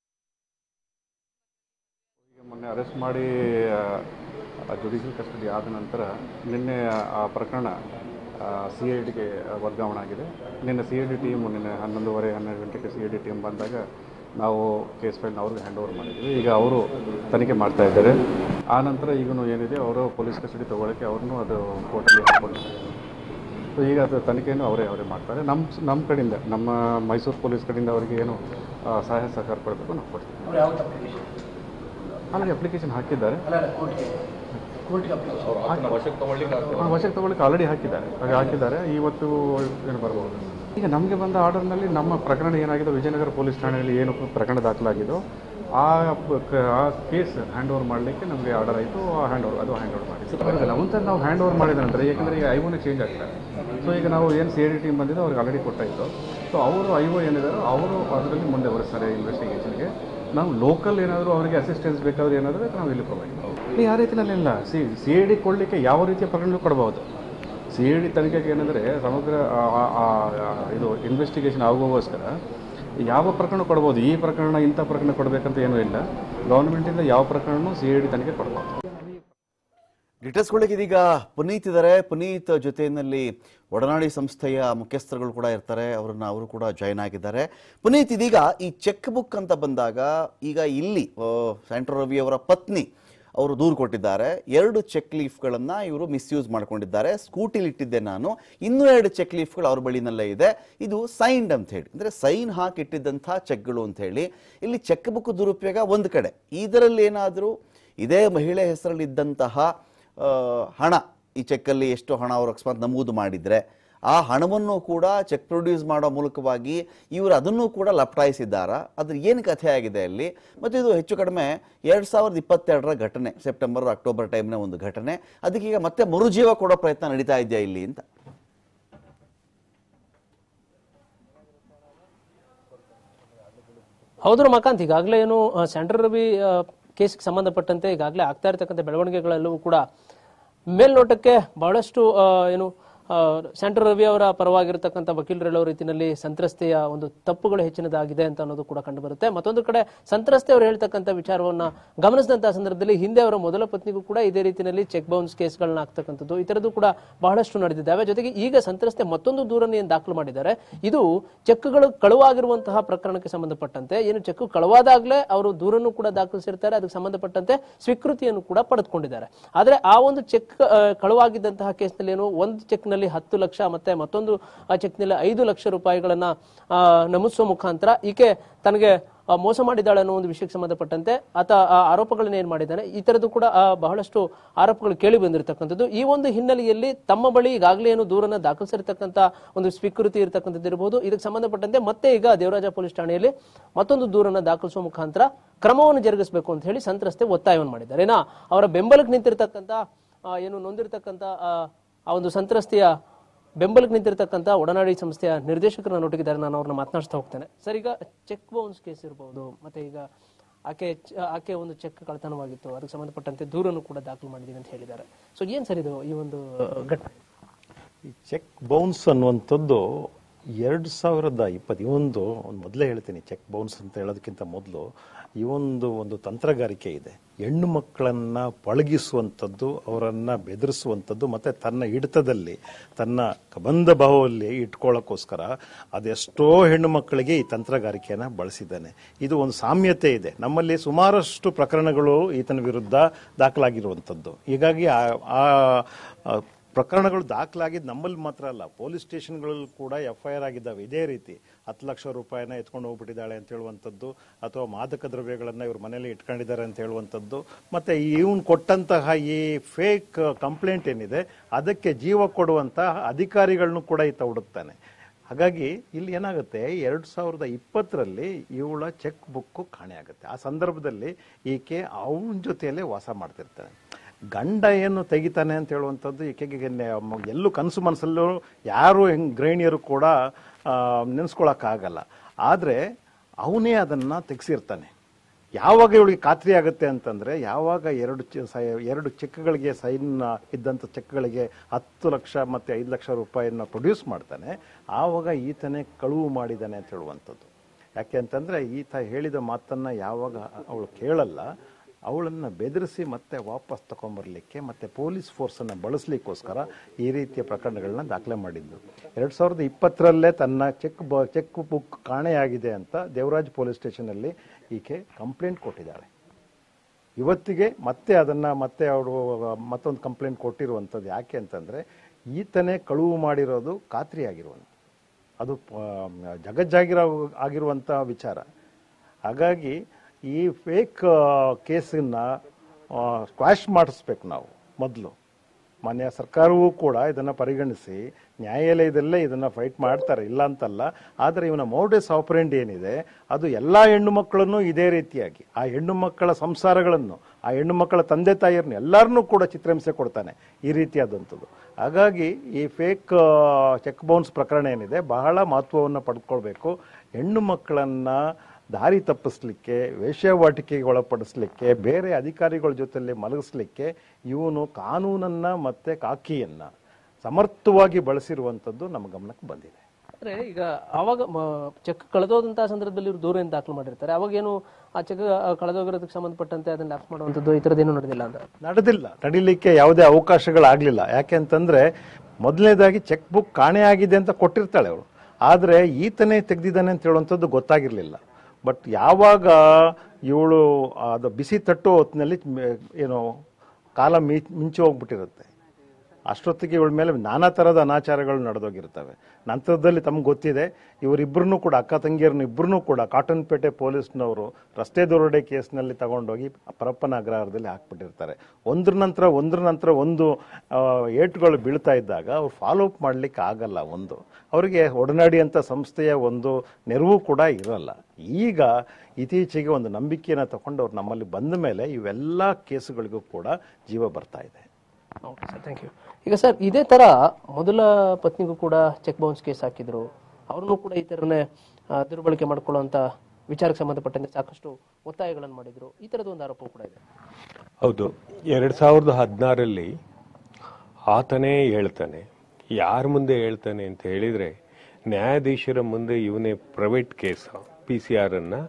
ಈಗ ಮೊನ್ನೆ ಅರೆಸ್ಟ್ ಮಾಡಿ ಜುಡಿಷಿಯಲ್ ಕಸ್ಟಡಿ ಆದ ನಂತರ ನಿನ್ನೆ ಆ ಪ್ರಕರಣ ಸಿ ಐ ಡಿಗೆ ವರ್ಗಾವಣೆ ಆಗಿದೆ ನಿನ್ನೆ ಸಿ ಐ ಡಿ ಟೀಮ್ ನಿನ್ನೆ ಹನ್ನೊಂದುವರೆ ಹನ್ನೆರಡು ಗಂಟೆಗೆ ಸಿ ಐ ಡಿ ಟೀಮ್ ಬಂದಾಗ ನಾವು ಕೇಸ್ ಫೈಲ್ನ ಅವ್ರಿಗೆ ಹ್ಯಾಂಡ್ ಓವರ್ ಮಾಡಿದ್ವಿ ಈಗ ಅವರು ತನಿಖೆ ಮಾಡ್ತಾ ಇದ್ದಾರೆ ಆ ನಂತರ ಈಗೂ ಏನಿದೆ ಅವರು ಪೊಲೀಸ್ ಕಸ್ಟಡಿ ತೊಗೊಳಕ್ಕೆ ಅವ್ರನ್ನೂ ಅದು ಕೋರ್ಟಲ್ಲಿ ಹಾಕ್ಕೊಂಡಿದ್ದಾರೆ ಸೊ ಈಗ ಅದು ತನಿಖೆಯನ್ನು ಅವರೇ ಅವರೇ ಮಾಡ್ತಾರೆ ನಮ್ಮ ನಮ್ಮ ಕಡೆಯಿಂದ ನಮ್ಮ ಮೈಸೂರು ಪೊಲೀಸ್ ಕಡೆಯಿಂದ ಅವರಿಗೆ ಏನು ಆ, ಸಹಾಯ ಸಹಕಾರ ಕೊಡಬೇಕು ನಾವು ಕೊಡ್ತೀವಿ ಅವ್ರು ಯಾವತ್ತು ಅಪ್ಲಿಕೇಶನ್ ಅಲ್ಲಿ ಅಪ್ಲಿಕೇಶನ್ ಹಾಕಿದ್ದಾರೆ ಅಲ್ಲ ಅಲ್ಲ ಕೋರ್ಟ್ಗೆ ಕೋರ್ಟ್ಗೆ ಅಪ್ಲಿಕೇಶನ್ ಆ, ವಶಕ್ಕೆ ತಗೊಳ್ಳಿಕ್ಕೆ ಆಲ್ರೆಡಿ ಹಾಕಿದ್ದಾರೆ ಹಾಗೆ ಹಾಕಿದ್ದಾರೆ ಇವತ್ತು ಏನು ಬರ್ಬೋದು ಈಗ ನಮಗೆ ಬಂದ ಆರ್ಡರ್ನಲ್ಲಿ ನಮ್ಮ ಪ್ರಕರಣ ಏನಾಗಿದೆ ವಿಜಯನಗರ ಪೊಲೀಸ್ ಠಾಣೆಯಲ್ಲಿ ಏನು ಪ್ರಕರಣ ದಾಖಲಾಗಿದೋ ಆ ಪ- ಕ- ಆ ಕೇಸ್ ಹ್ಯಾಂಡ್ ಓವರ್ ಮಾಡಲಿಕ್ಕೆ ನಮಗೆ ಆರ್ಡರ್ ಆಯಿತು ಆ ಹ್ಯಾಂಡ್ ಓವರ್ ಅದು ಹ್ಯಾಂಡ್ ಓವರ್ ಮಾಡಿ ಒಂದ್ಸಲ ನಾವು ಹ್ಯಾಂಡ್ ಓವರ್ ಮಾಡಿದ ನಂತರ ಯಾಕಂದರೆ ಈಗ ಐವೋನೇ ಚೇಂಜ್ ಆಗ್ತಾರೆ ಸೊ ಈಗ ನಾವು ಏನು ಸಿ ಡಿ ಟೀಮ್ ಬಂದಿದ್ದು ಅವ್ರಿಗೆ ಆಲ್ರೆಡಿ ಕೊಟ್ಟಾಯಿತು ಸೊ ಅವರು ಐ ಒ ಏನಿದಾರೋ ಅವರು ಅದರಲ್ಲಿ ಮುಂದೆ ಬರೆಸ್ತಾರೆ ಇನ್ವೆಸ್ಟಿಗೇಷನ್ಗೆ ನಾವು ಲೋಕಲ್ ಏನಾದರೂ ಅವರಿಗೆ ಅಸಿಸ್ಟೆನ್ಸ್ ಬೇಕಾದ್ರೆ ಏನಾದರೂ ನಾವು ಇಲ್ಲಿ ಪ್ರೊವೈಡ್ ಮಾಡ್ತೀವಿ ಆ ರೀತಿಯಲ್ಲಿಲ್ಲ ಸಿ ಸಿ ಐ ಡಿ ಕೊಡಲಿಕ್ಕೆ ಯಾವ ರೀತಿಯ ಪ್ರಕರಣ ಕೊಡ್ಬೋದು ಸಿ ಐ ಡಿ ತನಿಖೆಗೆ ಏನಂದರೆ ಸಮಗ್ರ ಆ- ಆ- ಆ- ಇದು ಇನ್ವೆಸ್ಟಿಗೇಷನ್ ಆಗುವಗೋಸ್ಕರ ಯಾವ ಪ್ರಕರಣ ಕೊಡ್ಬೋದು ಈ ಪ್ರಕರಣ ಇಂಥ ಪ್ರಕರಣ ಕೊಡಬೇಕಂತ ಏನೂ ಇಲ್ಲ ಗೌರ್ಮೆಂಟಿಂದ ಯಾವ ಪ್ರಕರಣನೂ ಸಿ ಐ ಡಿ ತನಿಖೆ ಕೊಡ್ಬೋದು ಡಿಟೇಲ್ಸ್ಗಳಿಗೆ ಇದೀಗ ಪುನೀತ್ ಇದ್ದಾರೆ ಪುನೀತ್ ಜೊತೆಯಲ್ಲಿ ಒಡನಾಡಿ ಸಂಸ್ಥೆಯ ಮುಖ್ಯಸ್ಥರುಗಳು ಕೂಡ ಇರ್ತಾರೆ ಅವರನ್ನ ಅವರು ಕೂಡ ಜಾಯ್ನ್ ಆಗಿದ್ದಾರೆ ಪುನೀತ್ ಇದೀಗ ಈ ಚೆಕ್ ಬುಕ್ ಅಂತ ಬಂದಾಗ ಈಗ ಇಲ್ಲಿ ಆ, ಸ್ಯಾಂಟ್ರೋ ರವಿ ಅವರ ಪತ್ನಿ ಅವರು ದೂರು ಕೊಟ್ಟಿದ್ದಾರೆ ಎರಡು ಚೆಕ್ ಲೀಫ್ಗಳನ್ನು ಇವರು ಮಿಸ್ಯೂಸ್ ಮಾಡ್ಕೊಂಡಿದ್ದಾರೆ ಸ್ಕೂಟಿಲಿ ಇಟ್ಟಿದ್ದೆ ನಾನು ಇನ್ನೂ ಎರಡು ಚೆಕ್ ಲೀಫ್ಗಳು ಅವ್ರ ಬಳಿನಲ್ಲೇ ಇದೆ ಇದು ಸೈನ್ಡ್ ಅಂತ ಹೇಳಿ ಅಂದರೆ ಸೈನ್ ಹಾಕಿಟ್ಟಿದ್ದಂಥ ಚೆಕ್ಗಳು ಅಂತ ಹೇಳಿ ಇಲ್ಲಿ ಚೆಕ್ ಬುಕ್ ದುರುಪಯೋಗ ಒಂದು ಕಡೆ ಇದರಲ್ಲಿ ಏನಾದರೂ ಇದೇ ಮಹಿಳೆ ಹೆಸರಲ್ಲಿದ್ದಂತಹ ಆ, ಹಣ ಈ ಚೆಕ್ಕಲ್ಲಿ ಎಷ್ಟು ಹಣ ಅವರು ಅಕಸ್ಮಾತ್ ನಮೂದು ಮಾಡಿದರೆ ಆ ಹಣವನ್ನು ಕೂಡ ಚೆಕ್ ಪ್ರೊಡ್ಯೂಸ್ ಮಾಡೋ ಮೂಲಕವಾಗಿ ಇವರು ಅದನ್ನು ಕೂಡ ಲಪಟಾಯಿಸಿದ್ದಾರಾ ಅದ್ರ ಏನು ಕಥೆ ಆಗಿದೆ ಅಲ್ಲಿ ಮತ್ತು ಇದು ಹೆಚ್ಚು ಕಡಿಮೆ ಎರಡು ಸಾವಿರದ ಇಪ್ಪತ್ತೆರಡರ ಘಟನೆ ಸೆಪ್ಟೆಂಬರ್ ಅಕ್ಟೋಬರ್ ಟೈಮ್ನ ಒಂದು ಘಟನೆ ಅದಕ್ಕೀಗ ಮತ್ತೆ ಮರುಜೀವ ಕೊಡೋ ಪ್ರಯತ್ನ ನಡೀತಾ ಇದೆಯಾ ಇಲ್ಲಿ ಅಂತ ಹೌದು ರಮಾಕಾಂತ್ ಈಗಾಗಲೇ ಏನು ಆ, ಸೆಂಟ್ರಲ್ ರವಿ ಆ, ಕೇಸ್ಗೆ ಸಂಬಂಧಪಟ್ಟಂತೆ ಈಗಾಗಲೇ ಆಗ್ತಾ ಇರತಕ್ಕಂಥ ಬೆಳವಣಿಗೆಗಳೆಲ್ಲವೂ ಕೂಡ ಮೇಲ್ನೋಟಕ್ಕೆ ಬಹಳಷ್ಟು ಆ, ಏನು ಆ, ಸೆಂಟ್ರಲ್ ರವಿ ಅವರ ಪರವಾಗಿರ್ತಕ್ಕಂಥ ವಕೀಲರು ಹೇಳೋ ರೀತಿಯಲ್ಲಿ ಸಂತ್ರಸ್ತೆಯ ಒಂದು ತಪ್ಪುಗಳು ಹೆಚ್ಚಿನದಾಗಿದೆ ಅಂತ ಅನ್ನೋದು ಕೂಡ ಕಂಡು ಬರುತ್ತೆ ಮತ್ತೊಂದು ಕಡೆ ಸಂತ್ರಸ್ತೆ ಅವರು ಹೇಳ್ತಕ್ಕಂಥ ವಿಚಾರವನ್ನ ಗಮನಿಸಿದಂತಹ ಸಂದರ್ಭದಲ್ಲಿ ಹಿಂದೆ ಅವರ ಮೊದಲ ಪತ್ನಿಗೂ ಕೂಡ ಇದೇ ರೀತಿಯಲ್ಲಿ ಚೆಕ್ ಬೌನ್ಸ್ ಕೇಸ್ಗಳನ್ನ ಆಗ್ತಕ್ಕಂಥದ್ದು ಈ ತರದ್ದು ಕೂಡ ಬಹಳಷ್ಟು ನಡೆದಿದ್ದಾವೆ ಜೊತೆಗೆ ಈಗ ಸಂತ್ರಸ್ತೆ ಮತ್ತೊಂದು ದೂರನ್ನು ಏನು ದಾಖಲು ಮಾಡಿದ್ದಾರೆ ಇದು ಚೆಕ್ಗಳು ಕಳುವಾಗಿರುವಂತಹ ಪ್ರಕರಣಕ್ಕೆ ಸಂಬಂಧಪಟ್ಟಂತೆ ಏನು ಚೆಕ್ ಕಳುವಾದಾಗಲೇ ಅವರು ದೂರನ್ನು ಕೂಡ ದಾಖಲಿಸಿರ್ತಾರೆ ಅದಕ್ಕೆ ಸಂಬಂಧಪಟ್ಟಂತೆ ಸ್ವೀಕೃತಿಯನ್ನು ಕೂಡ ಪಡೆದುಕೊಂಡಿದ್ದಾರೆ ಆದ್ರೆ ಆ ಒಂದು ಚೆಕ್ ಕಳುವಾಗಿದ್ದಂತಹ ಕೇಸ್ನಲ್ಲಿ ಏನು ಒಂದು ಚೆಕ್ನಲ್ಲಿ ಹತ್ತು ಲಕ್ಷ ಮತ್ತೆ ಮತ್ತೊಂದು ಚೆಕ್ನಲ್ಲಿ ಐದು ಲಕ್ಷ ರೂಪಾಯಿಗಳನ್ನ ಆ, ನಮೂದಿಸುವ ಮುಖಾಂತರ ಈಕೆ ತನಗೆ ಆ, ಮೋಸ ಮಾಡಿದ್ದಾಳೆ ಅನ್ನೋ ಒಂದು ವಿಷಯಕ್ಕೆ ಸಂಬಂಧಪಟ್ಟಂತೆ ಆತ ಆ ಆರೋಪಗಳನ್ನ ಏನ್ ಮಾಡಿದ್ದಾನೆ ಈ ತರದ್ದು ಕೂಡ ಆ, ಬಹಳಷ್ಟು ಆರೋಪಗಳು ಕೇಳಿ ಬಂದಿರತಕ್ಕಂಥದ್ದು ಈ ಒಂದು ಹಿನ್ನೆಲೆಯಲ್ಲಿ ತಮ್ಮ ಬಳಿ ಈಗಾಗಲೇ ಏನು ದೂರನ್ನ ದಾಖಲಿಸಿರ್ತಕ್ಕಂಥ ಒಂದು ಸ್ವೀಕೃತಿ ಇರತಕ್ಕಂಥದ್ದು ಇರಬಹುದು ಇದಕ್ಕೆ ಸಂಬಂಧಪಟ್ಟಂತೆ ಮತ್ತೆ ಈಗ ದೇವರಾಜ ಪೊಲೀಸ್ ಠಾಣೆಯಲ್ಲಿ ಮತ್ತೊಂದು ದೂರನ್ನ ದಾಖಲಿಸುವ ಮುಖಾಂತರ ಕ್ರಮವನ್ನು ಜರುಗಿಸಬೇಕು ಅಂತ ಹೇಳಿ ಸಂತ್ರಸ್ತೆ ಒತ್ತಾಯವನ್ನು ಮಾಡಿದ್ದಾರೆ ಏನ ಅವರ ಬೆಂಬಲಕ್ಕೆ ನಿಂತಿರ್ತಕ್ಕಂಥ ಆ, ಏನು ನೊಂದಿರ್ತಕ್ಕಂಥ ಆ, ಆ ಒಂದು ಸಂತ್ರಸ್ತೆಯ ಬೆಂಬಲಕ್ಕೆ ನಿಂತಿರ್ತಕ್ಕಂಥ ಒಡನಾಡಿ ಸಂಸ್ಥೆಯ ನಿರ್ದೇಶಕರನ್ನ ನೊಟ್ಟಿಗಿದ್ದಾರೆ ನಾನು ಅವ್ರನ್ನ ಮಾತನಾಡಿಸ್ತಾ ಹೋಗ್ತೇನೆ ಸರ್ ಈಗ ಚೆಕ್ ಬೌನ್ಸ್ ಕೇಸ್ ಇರಬಹುದು ಮತ್ತೆ ಈಗ ಆಕೆ ಚ- ಆಕೆ ಒಂದು ಚೆಕ್ ಕಳ್ತನವಾಗಿತ್ತು ಅದಕ್ಕೆ ಸಂಬಂಧಪಟ್ಟಂತೆ ದೂರನ್ನು ಕೂಡ ದಾಖಲು ಮಾಡಿದೀವಿ ಅಂತ ಹೇಳಿದ್ದಾರೆ ಸೊ ಏನ್ ಸರ್ ಇದು ಈ ಒಂದು ಘಟನೆ ಈ ಚೆಕ್ ಬೌನ್ಸ್ ಅನ್ನುವಂಥದ್ದು ಎರಡು ಸಾವಿರದ ಇಪ್ಪತ್ತು ಇವೊಂದು ಒಂದು ಮೊದಲೇ ಹೇಳ್ತೀನಿ ಚೆಕ್ ಬೌನ್ಸ್ ಅಂತ ಹೇಳೋದಕ್ಕಿಂತ ಮೊದಲು ಈ ಒಂದು ಒಂದು ತಂತ್ರಗಾರಿಕೆ ಇದೆ ಹೆಣ್ಣು ಮಕ್ಕಳನ್ನ ಪಳಗಿಸುವಂಥದ್ದು ಅವರನ್ನ ಬೆದರಿಸುವಂಥದ್ದು ಮತ್ತೆ ತನ್ನ ಹಿಡಿತದಲ್ಲಿ ತನ್ನ ಕಬಂಧ ಭಾವದಲ್ಲಿ ಇಟ್ಕೊಳ್ಳೋಕ್ಕೋಸ್ಕರ ಅದೆಷ್ಟೋ ಹೆಣ್ಣು ಮಕ್ಕಳಿಗೆ ಈ ತಂತ್ರಗಾರಿಕೆಯನ್ನು ಬಳಸಿದ್ದಾನೆ ಇದು ಒಂದು ಸಾಮ್ಯತೆ ಇದೆ ನಮ್ಮಲ್ಲಿ ಸುಮಾರಷ್ಟು ಪ್ರಕರಣಗಳು ಈತನ ವಿರುದ್ಧ ದಾಖಲಾಗಿರುವಂಥದ್ದು ಹೀಗಾಗಿ ಆ- ಆ ಆ ಪ್ರಕರಣಗಳು ದಾಖಲಾಗಿದ್ದು ನಮ್ಮಲ್ಲಿ ಮಾತ್ರ ಅಲ್ಲ ಪೊಲೀಸ್ ಸ್ಟೇಷನ್ಗಳಲ್ಲಿ ಕೂಡ ಎಫ್ ಐ ಆರ್ ಆಗಿದ್ದಾವೆ ಇದೇ ರೀತಿ ಹತ್ತು ಲಕ್ಷ ರೂಪಾಯಿನ ಎತ್ಕೊಂಡು ಹೋಗ್ಬಿಟ್ಟಿದ್ದಾಳೆ ಅಂತ ಹೇಳುವಂಥದ್ದು ಅಥವಾ ಮಾದಕ ದ್ರವ್ಯಗಳನ್ನು ಇವ್ರ ಮನೇಲಿ ಇಟ್ಕೊಂಡಿದ್ದಾರೆ ಅಂತ ಹೇಳುವಂಥದ್ದು ಮತ್ತೆ ಇವನು ಕೊಟ್ಟಂತಹ ಈ ಫೇಕ್ ಕಂಪ್ಲೇಂಟ್ ಏನಿದೆ ಅದಕ್ಕೆ ಜೀವ ಕೊಡುವಂತಹ ಅಧಿಕಾರಿಗಳನ್ನು ಕೂಡ ಈತ ಹುಡುಕ್ತಾನೆ ಹಾಗಾಗಿ ಇಲ್ಲಿ ಏನಾಗುತ್ತೆ ಎರಡು ಸಾವಿರದ ಇಪ್ಪತ್ತರಲ್ಲಿ ಇವಳ ಚೆಕ್ ಬುಕ್ ಕಾಣೆ ಆಗುತ್ತೆ ಆ ಸಂದರ್ಭದಲ್ಲಿ ಈಕೆ ಅವನ ಜೊತೆಯಲ್ಲೇ ವಾಸ ಮಾಡ್ತಿರ್ತಾನೆ ಗಂಡ ಏನು ತೆಗಿತಾನೆ ಅಂತ ಹೇಳುವಂಥದ್ದು ಈಕೆಗೆ ನೆ- ಮ- ಎಲ್ಲೂ ಕನಸು ಮನಸ್ಸಲ್ಲೂ ಯಾರು ಹೆಂಗ್ ಗೃಹಿಣಿಯರು ಕೂಡ ನೆನೆಸ್ಕೊಳಕ್ಕಾಗಲ್ಲ ಆದರೆ ಅವನೇ ಅದನ್ನು ತೆಗೆಸಿರ್ತಾನೆ ಯಾವಾಗ ಇವಳಿಗೆ ಖಾತ್ರಿ ಆಗುತ್ತೆ ಅಂತಂದ್ರೆ ಯಾವಾಗ ಎರಡು ಚೆ- ಸೈ- ಎರಡು ಚೆಕ್ಗಳಿಗೆ ಸೈನ್ ಇದ್ದಂಥ ಚೆಕ್ಗಳಿಗೆ ಹತ್ತು ಲಕ್ಷ ಮತ್ತೆ ಐದು ಲಕ್ಷ ರೂಪಾಯಿನ ಪ್ರೊಡ್ಯೂಸ್ ಮಾಡ್ತಾನೆ ಆವಾಗ ಈತನೇ ಕಳುವು ಮಾಡಿದ್ದಾನೆ ಅಂತ ಹೇಳುವಂಥದ್ದು ಯಾಕೆ ಅಂತಂದ್ರೆ ಈತ ಹೇಳಿದ ಮಾತನ್ನ ಯಾವಾಗ ಅವಳು ಕೇಳಲ್ಲ ಅವಳನ್ನ ಬೆದರಿಸಿ ಮತ್ತೆ ವಾಪಸ್ ತಗೊಂಬರ್ಲಿಕ್ಕೆ ಮತ್ತೆ ಪೊಲೀಸ್ ಫೋರ್ಸನ್ನು ಬಳಸಲಿಕ್ಕೋಸ್ಕರ ಈ ರೀತಿಯ ಪ್ರಕರಣಗಳನ್ನ ದಾಖಲೆ ಮಾಡಿದ್ದು ಎರಡು ಸಾವಿರದ ಇಪ್ಪತ್ತರಲ್ಲೇ ತನ್ನ ಚೆಕ್ ಬ ಚೆಕ್ ಬುಕ್ ಕಾಣೆಯಾಗಿದೆ ಅಂತ ದೇವರಾಜ್ ಪೊಲೀಸ್ ಸ್ಟೇಷನಲ್ಲಿ ಈಕೆ ಕಂಪ್ಲೇಂಟ್ ಕೊಟ್ಟಿದ್ದಾಳೆ ಇವತ್ತಿಗೆ ಮತ್ತೆ ಅದನ್ನ ಮತ್ತೆ ಅವರು ಮತ್ತೊಂದು ಕಂಪ್ಲೇಂಟ್ ಕೊಟ್ಟಿರುವಂಥದ್ದು ಯಾಕೆ ಅಂತಂದ್ರೆ ಈತನೇ ಕಳುವು ಮಾಡಿರೋದು ಖಾತ್ರಿಯಾಗಿರುವಂಥ ಅದು ಆ, ಜಗಜ್ಜಾಗಿರೋ ಆಗಿರುವಂಥ ವಿಚಾರ ಹಾಗಾಗಿ ಈ ಫೇಕ್ ಕೇಸನ್ನ ಸ್ಕ್ವಾಶ್ ಮಾಡಿಸ್ಬೇಕು ನಾವು ಮೊದಲು ಮಾನ್ಯ ಸರ್ಕಾರವೂ ಕೂಡ ಇದನ್ನು ಪರಿಗಣಿಸಿ ನ್ಯಾಯಾಲಯದಲ್ಲೇ ಇದನ್ನು ಫೈಟ್ ಮಾಡ್ತಾರೆ ಇಲ್ಲ ಅಂತಲ್ಲ ಆದರೆ ಇವನ ಮೋಡಸ್ ಆಪರೆಂಡ್ ಏನಿದೆ ಅದು ಎಲ್ಲ ಹೆಣ್ಣು ಮಕ್ಕಳನ್ನು ಇದೇ ರೀತಿಯಾಗಿ ಆ ಹೆಣ್ಣು ಮಕ್ಕಳ ಸಂಸಾರಗಳನ್ನು ಆ ಹೆಣ್ಣು ಮಕ್ಕಳ ತಂದೆ ತಾಯಿಯರನ್ನು ಎಲ್ಲರನ್ನೂ ಕೂಡ ಚಿತ್ರಹಿಂಸೆ ಕೊಡ್ತಾನೆ ಈ ರೀತಿಯಾದಂಥದ್ದು ಹಾಗಾಗಿ ಈ ಫೇಕ್ ಚೆಕ್ ಬೌನ್ಸ್ ಪ್ರಕರಣ ಏನಿದೆ ಬಹಳ ಮಹತ್ವವನ್ನು ಪಡೆದುಕೊಳ್ಬೇಕು ಹೆಣ್ಣು ಮಕ್ಕಳನ್ನು ದಾರಿ ತಪ್ಪಿಸ್ಲಿಕ್ಕೆ ವೇಶ್ಯಾವಾಟಿಕೆಗೆ ಒಳಪಡಿಸ್ಲಿಕ್ಕೆ ಬೇರೆ ಅಧಿಕಾರಿಗಳ ಜೊತೆಲಿ ಮಲಗಿಸ್ಲಿಕ್ಕೆ ಇವನು ಕಾನೂನನ್ನ ಮತ್ತೆ ಕಾಕಿಯನ್ನ ಸಮರ್ಥವಾಗಿ ಬಳಸಿರುವಂಥದ್ದು ನಮ್ಮ ಗಮನಕ್ಕೆ ಬಂದಿದೆ ಅಂದ್ರೆ ಈಗ ಅವಾಗ ಚೆಕ್ ಕಳೆದೋದಂತಹ ಸಂದರ್ಭದಲ್ಲಿ ಇವ್ರು ದೂರ ಏನ್ ದಾಖಲು ಮಾಡಿರ್ತಾರೆ ಅವಾಗ ಏನು ಆ ಚೆಕ್ ಕಳೆದೋಗಿರೋದಕ್ಕೆ ಸಂಬಂಧಪಟ್ಟಂತೆ ಅದನ್ನ ಲಾಕ್ ಮಾಡುವಂಥದ್ದು ಈ ಥರದ್ದೇನು ನಡೆದಿಲ್ಲ ಅಂತ ನಡೆದಿಲ್ಲ ನಡಿಲಿಕ್ಕೆ ಯಾವುದೇ ಅವಕಾಶಗಳಾಗಲಿಲ್ಲ ಯಾಕೆ ಅಂತಂದ್ರೆ ಮೊದಲನೇದಾಗಿ ಚೆಕ್ ಬುಕ್ ಕಾಣೆಯಾಗಿದೆ ಅಂತ ಕೊಟ್ಟಿರ್ತಾಳೆ ಅವಳು ಆದರೆ ಈತನೇ ತೆಗೆದಿದ್ದಾನೆ ಅಂತ ಹೇಳುವಂಥದ್ದು ಗೊತ್ತಾಗಿರಲಿಲ್ಲ ಬಟ್ ಯಾವಾಗ ಇವಳು ಅದು ಬಿಸಿ ತಟ್ಟೋ ಹೊತ್ತಿನಲ್ಲಿ ಮೆ- ಏನು ಕಾಲ ಮಿ ಮಿಂಚಿ ಹೋಗ್ಬಿಟ್ಟಿರುತ್ತೆ ಅಷ್ಟೊತ್ತಿಗೆ ಇವಳ ಮೇಲೆ ನಾನಾ ಥರದ ಅನಾಚಾರಗಳು ನಡೆದೋಗಿರ್ತವೆ ನಂತರದಲ್ಲಿ ತಮ್ಗೆ ಗೊತ್ತಿದೆ ಇವರಿಬ್ಬರನ್ನೂ ಕೂಡ ಅಕ್ಕ ತಂಗಿಯರನ್ನ ಇಬ್ಬರನ್ನೂ ಕೂಡ ಕಾಟನ್ಪೇಟೆ ಪೊಲೀಸ್ನವರು ರಸ್ತೆ ದೊರಡೆ ಕೇಸ್ನಲ್ಲಿ ತಗೊಂಡೋಗಿ ಪರಪ್ಪನ ಅಗ್ರಹಾರದಲ್ಲಿ ಹಾಕ್ಬಿಟ್ಟಿರ್ತಾರೆ ಒಂದ್ರ ನಂತರ ಒಂದ್ರ ನಂತರ ಒಂದು ಆ, ಏಟುಗಳು ಬೀಳ್ತಾ ಇದ್ದಾಗ ಅವ್ರು ಫಾಲೋ ಅಪ್ ಮಾಡಲಿಕ್ಕೆ ಆಗಲ್ಲ ಒಂದು ಅವರಿಗೆ ಒಡನಾಡಿ ಅಂತ ಸಂಸ್ಥೆಯ ಒಂದು ನೆರವು ಕೂಡ ಇರಲ್ಲ ಈಗ ಇತ್ತೀಚೆಗೆ ಒಂದು ನಂಬಿಕೆಯನ್ನು ತಗೊಂಡು ಅವ್ರು ನಮ್ಮಲ್ಲಿ ಬಂದ ಮೇಲೆ ಇವೆಲ್ಲ ಕೇಸುಗಳಿಗೂ ಕೂಡ ಜೀವ ಬರ್ತಾ ಇದೆ ಓಕೆ ಸರ್ ಥ್ಯಾಂಕ್ ಯು ಈಗ ಸರ್ ಇದೇ ತರ ಮೊದಲ ಪತ್ನಿಗೂ ಕೂಡ ಚೆಕ್ ಬೌನ್ಸ್ ಕೇಸ್ ಹಾಕಿದ್ರು ಅವ್ರನ್ನೂ ಕೂಡ ಈ ಥರನೇ ಆ, ದುರ್ಬಳಕೆ ಮಾಡ್ಕೊಳ್ಳುವಂತ ವಿಚಾರಕ್ಕೆ ಸಂಬಂಧಪಟ್ಟಂತೆ ಸಾಕಷ್ಟು ಒತ್ತಾಯಗಳನ್ನು ಮಾಡಿದ್ರು ಈ ಥರದ ಒಂದು ಆರೋಪ ಕೂಡ ಇದೆ ಹೌದು ಎರಡು ಸಾವಿರದ ಹದಿನಾರಲ್ಲಿ ಆತನೇ ಹೇಳ್ತಾನೆ ಯಾರ ಮುಂದೆ ಹೇಳ್ತಾನೆ ಅಂತ ಹೇಳಿದರೆ ನ್ಯಾಯಾಧೀಶರ ಮುಂದೆ ಇವನೇ ಪ್ರೈವೇಟ್ ಕೇಸ್ ಪಿ ಸಿ ಆರನ್ನು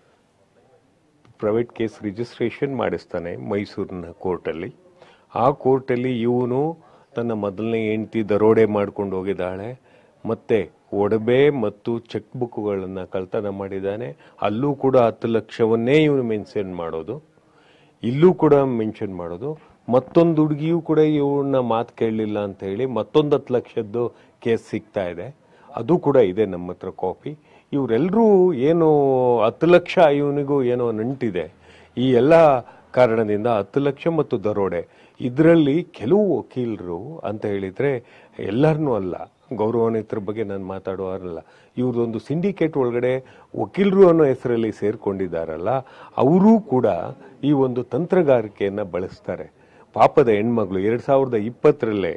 ಪ್ರೈವೇಟ್ ಕೇಸ್ ರಿಜಿಸ್ಟ್ರೇಷನ್ ಮಾಡಿಸ್ತಾನೆ ಮೈಸೂರಿನ ಕೋರ್ಟಲ್ಲಿ ಆ ಕೋರ್ಟಲ್ಲಿ ಇವನು ತನ್ನ ಮೊದಲನೇ ಹೆಂಡತಿ ದರೋಡೆ ಮಾಡ್ಕೊಂಡು ಹೋಗಿದ್ದಾಳೆ ಮತ್ತೆ ಒಡವೆ ಮತ್ತು ಚೆಕ್ ಬುಕ್ಗಳನ್ನು ಕಳ್ತನ ಮಾಡಿದ್ದಾನೆ ಅಲ್ಲೂ ಕೂಡ ಹತ್ತು ಲಕ್ಷವನ್ನೇ ಇವನು ಮೆನ್ಷನ್ ಮಾಡೋದು ಇಲ್ಲೂ ಕೂಡ ಮೆನ್ಷನ್ ಮಾಡೋದು ಮತ್ತೊಂದು ಹುಡುಗಿಯೂ ಕೂಡ ಇವನ್ನ ಮಾತು ಕೇಳಲಿಲ್ಲ ಅಂತ ಹೇಳಿ ಮತ್ತೊಂದು ಹತ್ತು ಲಕ್ಷದ್ದು ಕೇಸ್ ಸಿಗ್ತಾ ಇದೆ ಅದು ಕೂಡ ಇದೆ ನಮ್ಮ ಹತ್ರ ಕಾಪಿ ಇವರೆಲ್ಲರೂ ಏನು ಹತ್ತು ಲಕ್ಷ ಇವನಿಗೂ ಏನೋ ನಂಟಿದೆ ಈ ಎಲ್ಲ ಕಾರಣದಿಂದ ಹತ್ತು ಲಕ್ಷ ಮತ್ತು ದರೋಡೆ ಇದರಲ್ಲಿ ಕೆಲವು ವಕೀಲರು ಅಂತ ಹೇಳಿದ್ರೆ ಎಲ್ಲರನ್ನೂ ಅಲ್ಲ ಗೌರವಾನ್ವಿತರ ಬಗ್ಗೆ ನಾನು ಮಾತಾಡುವಾರಲ್ಲ ಇವ್ರದೊಂದು ಸಿಂಡಿಕೇಟ್ ಒಳಗಡೆ ವಕೀಲರು ಅನ್ನೋ ಹೆಸರಲ್ಲಿ ಸೇರ್ಕೊಂಡಿದ್ದಾರಲ್ಲ ಅವರೂ ಕೂಡ ಈ ಒಂದು ತಂತ್ರಗಾರಿಕೆಯನ್ನು ಬಳಸ್ತಾರೆ ಪಾಪದ ಹೆಣ್ಮಗಳು ಎರಡ್ ಸಾವಿರದ ಇಪ್ಪತ್ತರಲ್ಲೇ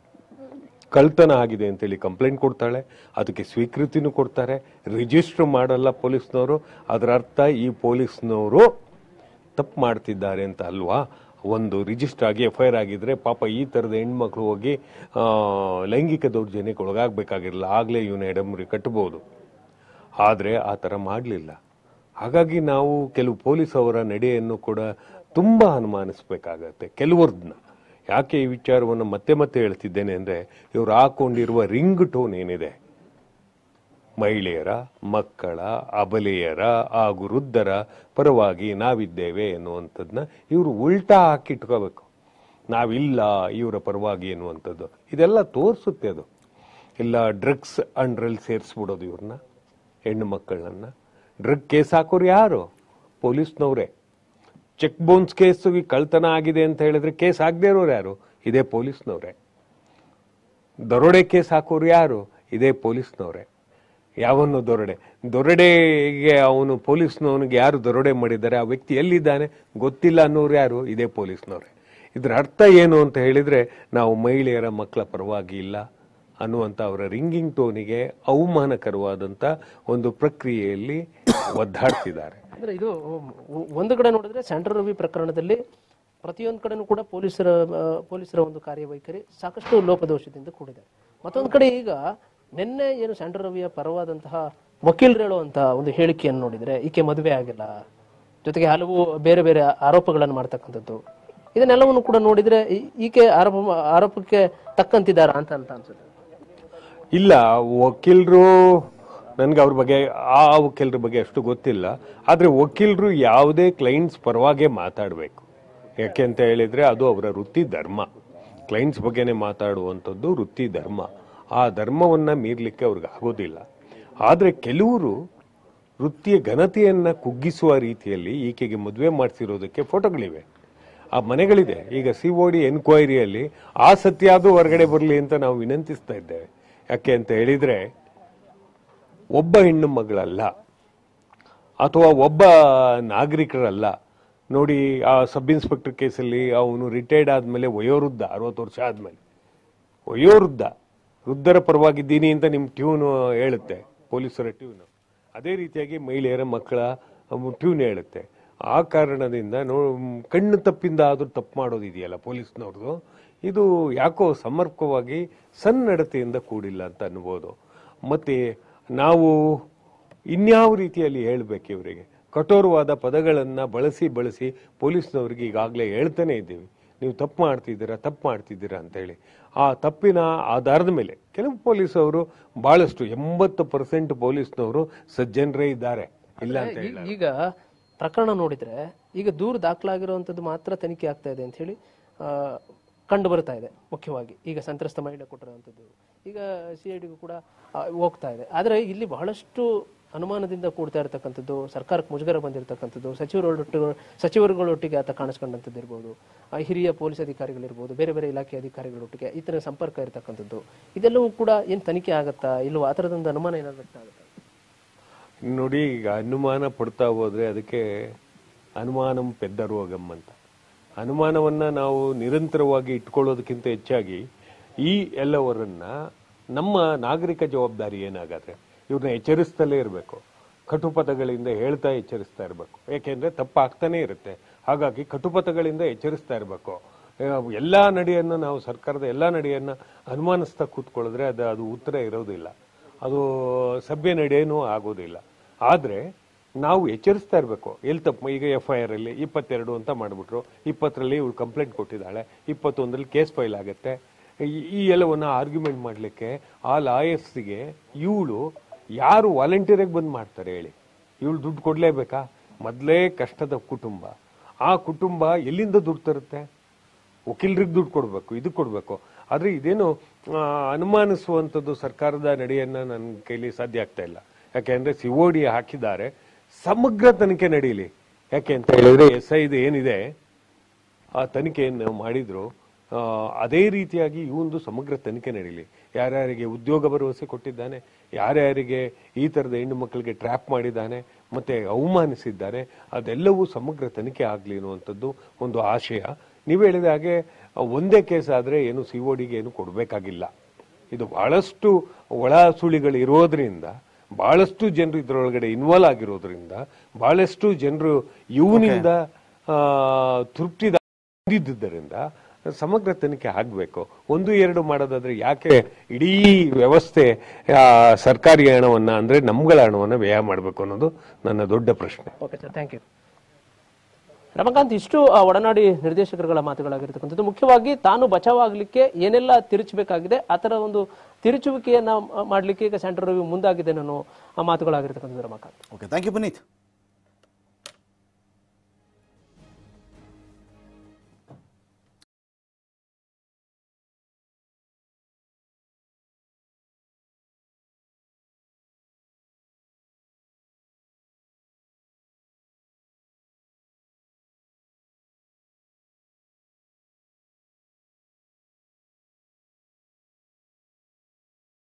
ಕಳ್ತನ ಆಗಿದೆ ಅಂತೇಳಿ ಕಂಪ್ಲೇಂಟ್ ಕೊಡ್ತಾಳೆ ಅದಕ್ಕೆ ಸ್ವೀಕೃತಿನೂ ಕೊಡ್ತಾರೆ ರಿಜಿಸ್ಟರ್ ಮಾಡಲ್ಲ ಪೊಲೀಸ್ನವರು ಅದರ ಅರ್ಥ ಈ ಪೊಲೀಸ್ನವರು ತಪ್ಪು ಮಾಡ್ತಿದ್ದಾರೆ ಅಂತ ಅಲ್ವಾ ಒಂದು ರಿಜಿಸ್ಟರ್ ಆಗಿ ಎಫ್ ಐ ಆರ್ ಆಗಿದ್ರೆ ಪಾಪ ಈ ಥರದ ಹೆಣ್ಮಕ್ಳು ಹೋಗಿ ಆ, ಲೈಂಗಿಕ ದೌರ್ಜನ್ಯಕ್ಕೆ ಒಳಗಾಗಬೇಕಾಗಿರಲಿಲ್ಲ ಆಗಲೇ ಇವನ ಎಡಮುರಿ ಕಟ್ಟಬಹುದು ಆದರೆ ಆ ಥರ ಮಾಡಲಿಲ್ಲ ಹಾಗಾಗಿ ನಾವು ಕೆಲವು ಪೊಲೀಸ್ ಅವರ ನಡೆಯನ್ನು ಕೂಡ ತುಂಬ ಅನುಮಾನಿಸ್ಬೇಕಾಗತ್ತೆ ಕೆಲವ್ರದನ್ನ ಯಾಕೆ ಈ ವಿಚಾರವನ್ನು ಮತ್ತೆ ಮತ್ತೆ ಹೇಳ್ತಿದ್ದೇನೆ ಅಂದರೆ ಇವರು ಹಾಕೊಂಡಿರುವ ರಿಂಗ್ ಟೋನ್ ಏನಿದೆ ಮಹಿಳೆಯರ ಮಕ್ಕಳ ಅಬಲೆಯರ ಹಾಗೂ ವೃದ್ಧರ ಪರವಾಗಿ ನಾವಿದ್ದೇವೆ ಎನ್ನುವಂಥದ್ದನ್ನ ಇವರು ಉಲ್ಟಾ ಹಾಕಿಟ್ಕೋಬೇಕು ನಾವಿಲ್ಲ ಇವರ ಪರವಾಗಿ ಎನ್ನುವಂಥದ್ದು ಇದೆಲ್ಲ ತೋರಿಸುತ್ತೆ ಅದು ಇಲ್ಲ ಡ್ರಗ್ಸ್ ಅಂಡ್ರಲ್ಲಿ ಸೇರಿಸ್ಬಿಡೋದು ಇವ್ರನ್ನ ಹೆಣ್ಣು ಮಕ್ಕಳನ್ನ ಡ್ರಗ್ ಕೇಸ್ ಹಾಕೋರು ಯಾರು ಪೊಲೀಸ್ನವರೇ ಚೆಕ್ ಬೌನ್ಸ್ ಕೇಸ್ ಕಳ್ತನ ಆಗಿದೆ ಅಂತ ಹೇಳಿದ್ರೆ ಕೇಸ್ ಆಗದೆ ಇರೋರು ಯಾರು ಇದೇ ಪೊಲೀಸ್ನವರೇ ದರೋಡೆ ಕೇಸ್ ಹಾಕೋರು ಯಾರು ಇದೇ ಪೊಲೀಸ್ನವರೇ ಯಾವನ್ನು ದೊರಡೆ ದೊರಡೆಗೆ ಅವನು ಪೊಲೀಸ್ನವನಿಗೆ ಯಾರು ದರೋಡೆ ಮಾಡಿದ್ದಾರೆ ಆ ವ್ಯಕ್ತಿ ಎಲ್ಲಿದ್ದಾನೆ ಗೊತ್ತಿಲ್ಲ ಅನ್ನೋರು ಯಾರು ಇದೇ ಪೊಲೀಸ್ನವರೇ ಇದ್ರ ಅರ್ಥ ಏನು ಅಂತ ಹೇಳಿದ್ರೆ ನಾವು ಮಹಿಳೆಯರ ಮಕ್ಕಳ ಪರವಾಗಿ ಇಲ್ಲ ಅನ್ನುವಂಥ ಅವರ ರಿಂಗಿಂಗ್ ಟೋನಿಗೆ ಅವಮಾನಕರವಾದಂಥ ಒಂದು ಪ್ರಕ್ರಿಯೆಯಲ್ಲಿ ಒದ್ದಾಡ್ತಿದ್ದಾರೆ ಅಂದ್ರೆ ಇದು ಒ- ಒಂದು ಕಡೆ ನೋಡಿದ್ರೆ ಸೆಂಟ್ರಲ್ ರವಿ ಪ್ರಕರಣದಲ್ಲಿ ಪ್ರತಿಯೊಂದು ಕಡೆನೂ ಕೂಡ ಪೊಲೀಸರ ಆ, ಪೊಲೀಸರ ಒಂದು ಕಾರ್ಯವೈಖರಿ ಸಾಕಷ್ಟು ಲೋಪದೋಷದಿಂದ ಕೂಡಿದೆ ಮತ್ತೊಂದು ಕಡೆ ಈಗ ನಿನ್ನೆ ಏನು ಸೆಂಟ್ರಲ್ ರವಿಯ ಪರವಾದಂತಹ ವಕೀಲರು ಹೇಳುವಂತ ಒಂದು ಹೇಳಿಕೆಯನ್ನು ನೋಡಿದ್ರೆ ಈಕೆ ಮದುವೆ ಆಗಿಲ್ಲ ಜೊತೆಗೆ ಹಲವು ಬೇರೆ ಬೇರೆ ಆರೋಪಗಳನ್ನು ಮಾಡ್ತಕ್ಕಂಥದ್ದು ಇದನ್ನೆಲ್ಲವನ್ನು ಕೂಡ ನೋಡಿದ್ರೆ ಈ- ಈಕೆ ಆರೋಪ ಆರೋಪಕ್ಕೆ ತಕ್ಕಂತಿದ್ದಾರಾ ಅಂತ ಅಂತ ಅನ್ಸುತ್ತೆ ಇಲ್ಲ ವಕೀಲರು ನನಗೆ ಅವ್ರ ಬಗ್ಗೆ ಆ ವಕೀಲರ ಬಗ್ಗೆ ಅಷ್ಟು ಗೊತ್ತಿಲ್ಲ ಆದರೆ ವಕೀಲರು ಯಾವುದೇ ಕ್ಲೈಂಟ್ಸ್ ಪರವಾಗೇ ಮಾತಾಡಬೇಕು ಯಾಕೆ ಅಂತ ಹೇಳಿದ್ರೆ ಅದು ಅವರ ವೃತ್ತಿ ಧರ್ಮ ಕ್ಲೈಂಟ್ಸ್ ಬಗ್ಗೆನೇ ಮಾತಾಡುವಂಥದ್ದು ವೃತ್ತಿ ಧರ್ಮ ಆ ಧರ್ಮವನ್ನು ಮೀರಲಿಕ್ಕೆ ಅವ್ರಿಗೆ ಆಗೋದಿಲ್ಲ ಆದರೆ ಕೆಲವರು ವೃತ್ತಿಯ ಘನತೆಯನ್ನು ಕುಗ್ಗಿಸುವ ರೀತಿಯಲ್ಲಿ ಈಕೆಗೆ ಮದುವೆ ಮಾಡಿಸಿರೋದಕ್ಕೆ ಫೋಟೋಗಳಿವೆ ಆ ಮನೆಗಳಿದೆ ಈಗ ಸಿ ಒ ಡಿ ಎನ್ಕ್ವೈರಿಯಲ್ಲಿ ಆ ಸತ್ಯ ಅದು ಹೊರಗಡೆ ಬರಲಿ ಅಂತ ನಾವು ವಿನಂತಿಸ್ತಾ ಇದ್ದೇವೆ ಯಾಕೆ ಅಂತ ಹೇಳಿದ್ರೆ ಒಬ್ಬ ಹೆಣ್ಣು ಮಗಳಲ್ಲ ಅಥವಾ ಒಬ್ಬ ನಾಗರಿಕರಲ್ಲ ನೋಡಿ ಆ ಸಬ್ ಇನ್ಸ್ಪೆಕ್ಟರ್ ಕೇಸಲ್ಲಿ ಅವನು ರಿಟೈರ್ಡ್ ಆದಮೇಲೆ ವಯೋವೃದ್ಧ ಅರವತ್ತು ವರ್ಷ ಆದಮೇಲೆ ವಯೋವೃದ್ಧ ವೃದ್ಧರ ಪರವಾಗಿದ್ದೀನಿ ಅಂತ ನಿಮ್ಮ ಟ್ಯೂನ್ ಹೇಳುತ್ತೆ ಪೊಲೀಸರ ಟ್ಯೂನ್ ಅದೇ ರೀತಿಯಾಗಿ ಮಹಿಳೆಯರ ಮಕ್ಕಳ ಟ್ಯೂನ್ ಹೇಳುತ್ತೆ ಆ ಕಾರಣದಿಂದ ನೋ ಕಣ್ಣು ತಪ್ಪಿಂದ ಆದರೂ ತಪ್ಪು ಮಾಡೋದಿದೆಯಲ್ಲ ಪೊಲೀಸ್ನವ್ರದ್ದು ಇದು ಯಾಕೋ ಸಮರ್ಪಕವಾಗಿ ಸನ್ನಡತೆಯಿಂದ ಕೂಡಿಲ್ಲ ಅಂತ ಅನ್ಬೋದು ಮತ್ತು ನಾವು ಇನ್ಯಾವ ರೀತಿಯಲ್ಲಿ ಹೇಳಬೇಕು ಇವರಿಗೆ ಕಠೋರವಾದ ಪದಗಳನ್ನು ಬಳಸಿ ಬಳಸಿ ಪೊಲೀಸ್ನವ್ರಿಗೆ ಈಗಾಗಲೇ ಹೇಳ್ತಾನೆ ಇದ್ದೀವಿ ನೀವು ತಪ್ಪು ಮಾಡ್ತಿದ್ದೀರಾ ತಪ್ಪು ಮಾಡ್ತಿದ್ದೀರಾ ಅಂತೇಳಿ ಆ ತಪ್ಪಿನ ಆಧಾರದ ಮೇಲೆ ಕೆಲವು ಪೊಲೀಸವರು ಬಹಳಷ್ಟು ಎಂಬತ್ತು ಪರ್ಸೆಂಟ್ ಪೊಲೀಸ್ನವರು ಸಜ್ಜನರೇ ಇದ್ದಾರೆ ಇಲ್ಲ ಅಂತ ಈ- ಹೇಳ ಈಗ ಪ್ರಕರಣ ನೋಡಿದ್ರೆ ಈಗ ದೂರು ದಾಖಲಾಗಿರುವಂತದ್ದು ಮಾತ್ರ ತನಿಖೆ ಆಗ್ತಾ ಇದೆ ಅಂತ ಹೇಳಿ ಆ, ಕಂಡು ಬರ್ತಾ ಇದೆ ಮುಖ್ಯವಾಗಿ ಈಗ ಸಂತ್ರಸ್ತ ಮಹಿಳೆ ಕೊಟ್ಟಿರುವಂಥದ್ದು ಈಗ ಸಿ ಐ ಡಿಗೂ ಕೂಡ ಆ, ಹೋಗ್ತಾ ಇದೆ ಆದರೆ ಇಲ್ಲಿ ಬಹಳಷ್ಟು ಅನುಮಾನದಿಂದ ಕೂಡ್ತಾ ಇರತಕ್ಕಂಥದ್ದು ಸರ್ಕಾರಕ್ಕೆ ಮುಜುಗರ ಬಂದಿರತಕ್ಕಂಥದ್ದು ಸಚಿವರೊಟ್ಟಿಗೆ ಸಚಿವರುಗಳೊಟ್ಟಿಗೆ ಆತ ಕಾಣಿಸ್ಕೊಂಡಂಥದ್ದು ಇರ್ಬೋದು ಆ, ಹಿರಿಯ ಪೊಲೀಸ್ ಅಧಿಕಾರಿಗಳಿರ್ಬೋದು ಬೇರೆ ಬೇರೆ ಇಲಾಖೆ ಅಧಿಕಾರಿಗಳೊಟ್ಟಿಗೆ ಈ ಥರ ಸಂಪರ್ಕ ಇರತಕ್ಕಂಥದ್ದು ಇದೆಲ್ಲವೂ ಕೂಡ ಏನು ತನಿಖೆ ಆಗತ್ತಾ ಇಲ್ವಾ ಆ ಥರದೊಂದು ಅನುಮಾನ ಏನಾದ್ರು ವ್ಯಕ್ತ ಆಗುತ್ತಾ ನೋಡಿ ಈಗ ಅನುಮಾನ ಪಡ್ತಾ ಹೋದ್ರೆ ಅದಕ್ಕೆ ಅನುಮಾನಂ ಪೆದ್ದ ರೋಗಂ ಅಂತ ಅನುಮಾನವನ್ನ ನಾವು ನಿರಂತರವಾಗಿ ಇಟ್ಕೊಳ್ಳೋದಕ್ಕಿಂತ ಹೆಚ್ಚಾಗಿ ಈ ಎಲ್ಲವರನ್ನ ನಮ್ಮ ನಾಗರಿಕ ಜವಾಬ್ದಾರಿ ಏನಾಗತ್ತೆ ಇವ್ರನ್ನ ಎಚ್ಚರಿಸ್ತಲೇ ಇರಬೇಕು ಕಟುಪಥಗಳಿಂದ ಹೇಳ್ತಾ ಎಚ್ಚರಿಸ್ತಾ ಇರಬೇಕು ಯಾಕೆಂದ್ರೆ ತಪ್ಪಾಗ್ತಾನೆ ಇರುತ್ತೆ ಹಾಗಾಗಿ ಕಟುಪಥಗಳಿಂದ ಎಚ್ಚರಿಸ್ತಾ ಇರಬೇಕು ಎಲ್ಲಾ ನಡೆಯನ್ನ ನಾವು ಸರ್ಕಾರದ ಎಲ್ಲಾ ನಡೆಯನ್ನ ಅನುಮಾನಿಸ್ತಾ ಕೂತ್ಕೊಳ್ಳಿದ್ರೆ ಅದು ಅದು ಉತ್ತರ ಇರೋದಿಲ್ಲ ಅದು ಸಭ್ಯ ನಡೆಯೇನೂ ಆಗೋದಿಲ್ಲ ಆದ್ರೆ ನಾವು ಎಚ್ಚರಿಸ್ತಾ ಇರಬೇಕು ಎಲ್ಲಿ ತಪ್ಪು ಈಗ ಎಫ್ ಐ ಆರ್ ಅಲ್ಲಿ ಇಪ್ಪತ್ತೆರಡು ಅಂತ ಮಾಡ್ಬಿಟ್ರು ಇಪ್ಪತ್ತರಲ್ಲಿ ಇವಳು ಕಂಪ್ಲೇಂಟ್ ಕೊಟ್ಟಿದ್ದಾಳೆ ಇಪ್ಪತ್ತೊಂದರಲ್ಲಿ ಕೇಸ್ ಫೈಲ್ ಆಗುತ್ತೆ ಈ- ಈ ಎಲ್ಲವನ್ನ ಆರ್ಗ್ಯುಮೆಂಟ್ ಮಾಡಲಿಕ್ಕೆ ಆ ಲಾಯರ್ಸ್ಗೆ ಇವಳು ಯಾರು ವಾಲಂಟಿಯರಾಗಿ ಬಂದು ಮಾಡ್ತಾರೆ ಹೇಳಿ ಇವಳು ದುಡ್ಡು ಕೊಡ್ಲೇಬೇಕಾ ಮೊದಲೇ ಕಷ್ಟದ ಕುಟುಂಬ ಆ ಕುಟುಂಬ ಎಲ್ಲಿಂದ ದುಡ್ಡು ತರುತ್ತೆ ವಕೀಲರಿಗೆ ದುಡ್ಡು ಕೊಡಬೇಕು ಇದು ಕೊಡಬೇಕು ಆದ್ರೆ ಇದೇನು ಆ, ಅನುಮಾನಿಸುವಂಥದ್ದು ಸರ್ಕಾರದ ನಡೆಯನ್ನ ನನ್ನ ಕೈಲಿ ಸಾಧ್ಯ ಆಗ್ತಾ ಇಲ್ಲ ಯಾಕೆಂದ್ರೆ ಸಿಒಡಿ ಹಾಕಿದ್ದಾರೆ ಸಮಗ್ರ ತನಿಖೆ ನಡೀಲಿ ಯಾಕೆ ಅಂತ ಹೇಳಿದ್ರೆ ಎಸ್ ಐದು ಏನಿದೆ ಆ ತನಿಖೆಯನ್ನು ಮಾಡಿದ್ರು ಆ, ಅದೇ ರೀತಿಯಾಗಿ ಈ ಒಂದು ಸಮಗ್ರ ತನಿಖೆ ನಡೀಲಿ ಯಾರ್ಯಾರಿಗೆ ಉದ್ಯೋಗ ಭರವಸೆ ಕೊಟ್ಟಿದ್ದಾನೆ ಯಾರ್ಯಾರಿಗೆ ಈ ತರದ ಹೆಣ್ಣು ಮಕ್ಕಳಿಗೆ ಟ್ರ್ಯಾಪ್ ಮಾಡಿದ್ದಾನೆ ಮತ್ತೆ ಅವಮಾನಿಸಿದ್ದಾನೆ ಅದೆಲ್ಲವೂ ಸಮಗ್ರ ತನಿಖೆ ಆಗ್ಲಿ ಅನ್ನುವಂಥದ್ದು ಒಂದು ಆಶಯ ನೀವು ಹೇಳಿದ ಹಾಗೆ ಆ, ಒಂದೇ ಕೇಸ್ ಆದ್ರೆ ಏನು ಸಿ ಡಿಗೆ ಏನು ಕೊಡಬೇಕಾಗಿಲ್ಲ ಇದು ಬಹಳಷ್ಟು ಒಳ ಸುಳಿಗಳು ಇರೋದ್ರಿಂದ ಬಹಳಷ್ಟು ಜನರು ಇದರೊಳಗಡೆ ಇನ್ವಾಲ್ವ್ ಆಗಿರೋದ್ರಿಂದ ಬಹಳಷ್ಟು ಜನರು ಇವನಿಂದ ಆ, ತೃಪ್ತಿ ಹೊಂದಿದ್ದರಿಂದ ಸಮಗ್ರ ತನಿಖೆ ಆಗಬೇಕು ಒಂದು ಎರಡು ಮಾಡೋದಾದ್ರೆ ಯಾಕೆ ಇಡೀ ವ್ಯವಸ್ಥೆ ಆ, ಸರ್ಕಾರಿ ಹಣವನ್ನ ಅಂದ್ರೆ ನಮ್ಗಳ ಹಣವನ್ನ ವ್ಯಯ ಮಾಡಬೇಕು ಅನ್ನೋದು ನನ್ನ ದೊಡ್ಡ ಪ್ರಶ್ನೆ okay sir thank you Ramakant ಇಷ್ಟು ಆ, ಒಡನಾಡಿ ನಿರ್ದೇಶಕರುಗಳ ಮಾತುಗಳಾಗಿರ್ತಕ್ಕಂಥದ್ದು ಮುಖ್ಯವಾಗಿ ತಾನು ಬಚಾವಾಗಲಿಕ್ಕೆ ಏನೆಲ್ಲ ತಿರುಚಬೇಕಾಗಿದೆ ಆ ಥರ ಒಂದು ತಿರುಚುವಿಕೆಯನ್ನ ಆ, ಮಾಡ್ಲಿಕ್ಕೆ ಈಗ ಸೆಂಟ್ರಲ್ ರಿವ್ಯೂ ಮುಂದಾಗಿದೆ ಅನ್ನೋ ಆ ಮಾತುಗಳಾಗಿರ್ತಕ್ಕಂಥದ್ದು Ramakant okay thank you Puneeth